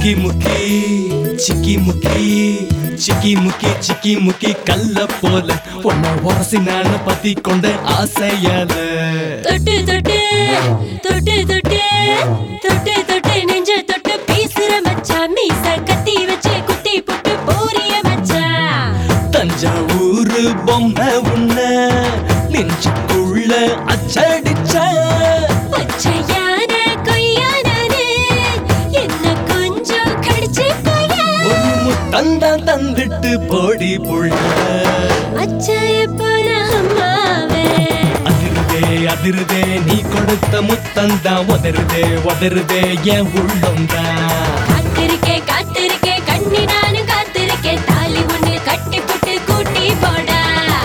முக்கி முக்கி சிக்கி முக்கி சிக்கி முக்கி சிக்கி முக்கி கல்ல போல உன்னை உரசி நான் பத்தி கொண்ட ஆசையால தொட்டு தொட்டு தொட்டு தொட்டு தொட்டு தொட்டு நெஞ்ச தொட்டு பேசுற மச்சான் மீச கத்தி வச்சு குத்தி போட்டு போறிய மச்சான் தஞ்சாவூர் பொம்மை உன்ன நெஞ்சுக்குள்ள அச்சடிச்ச பச்சையான கொய்யானே என்ன கொஞ்சம் கடிச்சு கொய்யா ஒரு முத்தந்தான் தந்துட்டு போடி புள்ள அச்சாய போன அம்மாவே அதிருதே அதிருதே நீ கொடுத்த முத்தந்தான் உதருதே உதருதே என் உள்ளம்தான் காத்திருக்கேன் காத்திருக்கேன் கண்ணி நானும் காத்திருக்கேன் தாலி ஒண்ணு கட்டி போட்டு கூட்டி போடா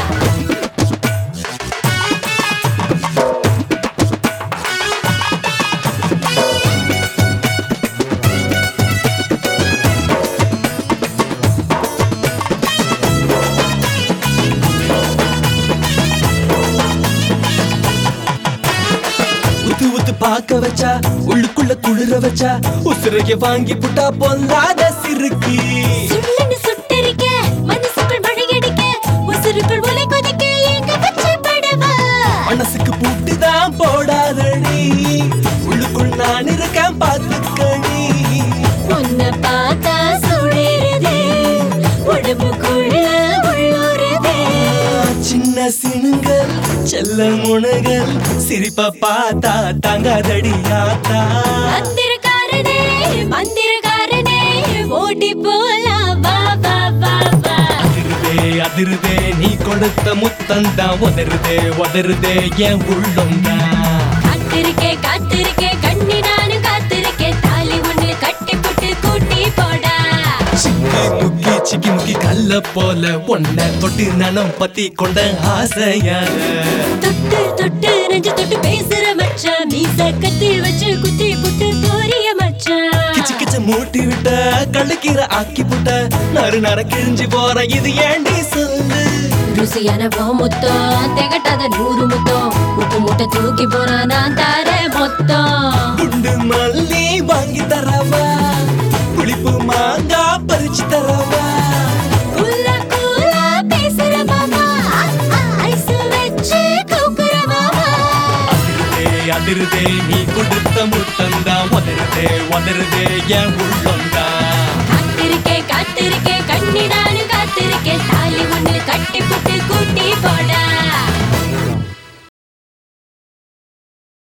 உத்து உத்து பார்க்க வச்சா உள்ளுக்குள்ள குளிர வச்சா உசுரைய வாங்கி புட்டா பொல்லாத சிறுக்கி சுள்ளுன்னு சுட்டெரிக்க, மனசுக்குள் மழையடிக்க, உசுருக்குள் உலை கொதிக்க, ஏங்க வச்சு படவா? மனசுக்கு பூட்டுதான் போடாதடி உள்ளுக்குள் நான் இருக்கேன் பார்த்துக்கடி உன்னை பார்த்தா சுழறுதே, உடம்புக்குள்ள உள்ளுறுதே. சின்ன சினுங்கள் செல்ல முனகள் சிரிப்ப பார்த்தா தாங்காதடி ஆத்தா மந்திரக்காரனே, மந்திரக்காரனே, ஓடி போலாம், வா, வா, வா, வா. அதிருதே அதிருதே நீ கொடுத்த முத்தந்தான் உதருதே உதருதே என் உள்ளம்தான் காத்திருக்கேன், காத்திருக்கேன், கண்ணி நானும் காத்திருக்கேன், தாலி ஒண்ணு கட்டி போட்டு கூட்டி போடா சிக்கி முக்கி சிக்கி முக்கி கல்ல போல உன்னை தொட்டு நனம் பத்தி கொண்ட ஆசையால தொட்டு தொட்டு நெஞ்சு தொட்டு பேசுற மச்சான் மீச கத்தி வச்சு குத்தி புட்டு போறிய மச்சான் கிச்சு கிச்சு மூட்டி விட்ட கழுக்கிற ஆக்கி புட்ட நறு நர கிழிஞ்சு போற இது ஏண்டி சொல்லு ருசியான போ முத்தம் திகட்டாத நூறு முத்தம் உப்பு மூட்டை தூக்கி போனா நான் தரேன் மொத்தம் குண்டு மல்லி வாங்கி தரவா புளிப்பு மாங்கா பறிச்சு தரவா குள்ள குள்ள பேசுற மாமா ஐஸ் வச்சு கூக்குற மாமா அதிருதே அதிருதே நீ கொடுத்த முத்தந்தா உதருதே உதருதே என் உள்ளம்தான் காத்திருக்கேன் காத்திருக்கேன் கண்ணி நானும் காத்திருக்கேன் தாலி ஒண்ணு கட்டி